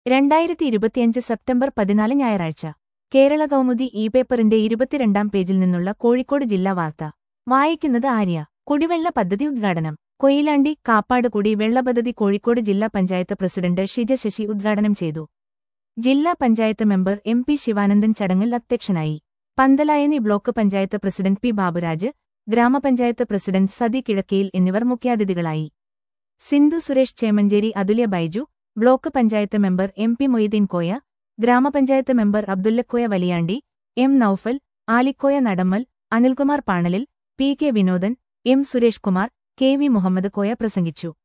രണ്ടായിരത്തി ഇരുപത്തിയഞ്ച് സെപ്റ്റംബർ പതിനാല് ഞായറാഴ്ച കേരള കൗമുദി ഇ പേപ്പറിന്റെ ഇരുപത്തിരണ്ടാം പേജിൽ നിന്നുള്ള കോഴിക്കോട് ജില്ലാ വാർത്ത വായിക്കുന്നത് ആര്യ കുടിവെള്ള പദ്ധതി ഉദ്ഘാടനം കൊയിലാണ്ടി കാപ്പാട് കുടി വെള്ള പദ്ധതി കോഴിക്കോട് ജില്ലാ പഞ്ചായത്ത് പ്രസിഡന്റ് ഷിജ ശശി ഉദ്ഘാടനം ചെയ്തു ജില്ലാ panchayat member M P Sivanandan ചടങ്ങിൽ അധ്യക്ഷനായി Panthalayani block panchayat president P Baburaj ഗ്രാമപഞ്ചായത്ത് പ്രസിഡന്റ് സതി കിഴക്കയിൽ എന്നിവർ മുഖ്യാതിഥികളായി Sindhu Suresh Chemanchery Athulya Baiju block panchayat member M P Moideen Koya ഗ്രാമപഞ്ചായത്ത് member Abdullakoya Valiyandi M Noufal Alikoya Nadammal Anilkumar Panalil P K Vinodan M Suresh Kumar K V Muhammed Koya പ്രസംഗിച്ചു